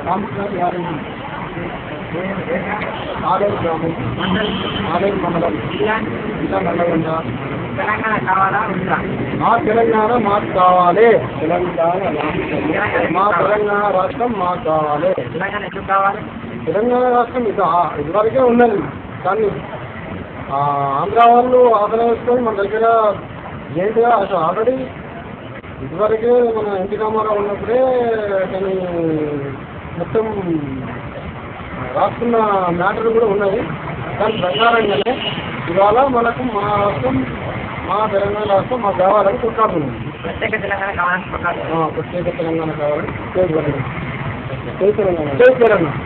రామకృష్ణ గారి ఆలేరు గ్రామం ఆలేరు మండలం జిల్లా నల్లగొండ తెలంగాణ కావాలా ఉందా మా తెలంగాణ మాకు కావాలి తెలంగాణ రాష్ట్రం మా తెలంగాణ రాష్ట్రం మాకు కావాలి తెలంగాణ ఎందుకు కావాలి తెలంగాణ రాష్ట్రం ఇది ఆ- ఇదివరకే ఉన్నది కానీ ఆ, ఆంధ్ర వాళ్ళు ఆదరించుకొని మన దగ్గర ఏంటిగా అసలు ఆల్రెడీ ఇదివరకే మన ఎన్టీ రామారావు ఉన్నప్పుడే కానీ మొత్తం రాసుకున్న మ్యాటర్ కూడా ఉన్నది దాని ప్రకారంగానే ఇవాళ మనకు మా రాష్ట్రం మా తెలంగాణ రాష్ట్రం మాకు కావాలని కొట్లాడుతున్నాం ప్రత్యేక తెలంగాణ కావాలని ప్రకారం ఆ, ప్రత్యేక తెలంగాణ కావాలని జై తెలంగాణ జై తెలంగాణ జై తెలంగాణ